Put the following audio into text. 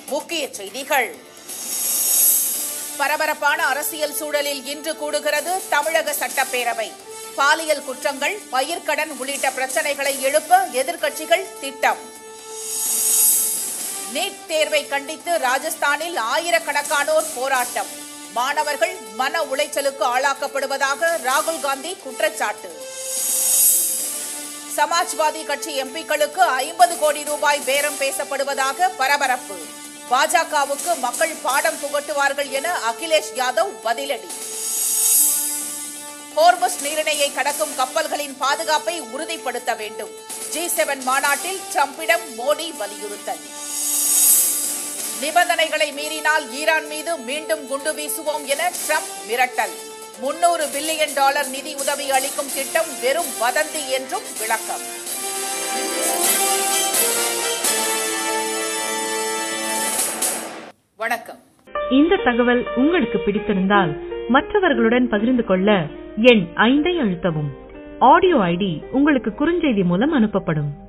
முக்கிய செய்திகள் பரபரப்பான அரசியல் சூழலில் இன்று கூடுகிறது தமிழக சட்டப்பேரவை பாலியல் குற்றங்கள் பயிர்க்கடன் உள்ளிட்ட பிரச்சனைகளை எழுப்ப எதிர்க்கட்சிகள் திட்டம் நீட் தேர்வை கண்டித்து ராஜஸ்தானில் ஆயிரக்கணக்கானோர் போராட்டம் மாணவர்கள் மன உளைச்சலுக்கு ஆளாக்கப்படுவதாக ராகுல் காந்தி குற்றச்சாட்டு சமாஜ்வாதி கட்சி எம்பிக்களுக்கு ஐம்பது கோடி ரூபாய் பேரம் பேசப்படுவதாக பரபரப்பு பாஜகவுக்கு மக்கள் பாடம் புகட்டுவார்கள் என அகிலேஷ் யாதவ் பதிலடி ஹோர்மஸ் நீரிணையை கடக்கும் கப்பல்களின் பாதுகாப்பை உறுதிப்படுத்த வேண்டும் ஜி செவன் மாநாட்டில் ட்ரம்பிடம் மோடி வலியுறுத்தல் நிபந்தனைகளை மீறினால் ஈரான் மீது மீண்டும் குண்டு வீசுவோம் என ட்ரம்ப் மிரட்டல் முன்னூறு பில்லியன் டாலர் நிதி உதவி அளிக்கும் திட்டம் வெறும் வதந்தி என்றும் விளக்கம் வணக்கம் இந்த தகவல் உங்களுக்கு பிடித்திருந்தால் மற்றவர்களுடன் பகிர்ந்து கொள்ள எண் ஐந்தை அழுத்தவும் ஆடியோ ஐடி உங்களுக்கு குறுஞ்செய்தி மூலம் அனுப்பப்படும்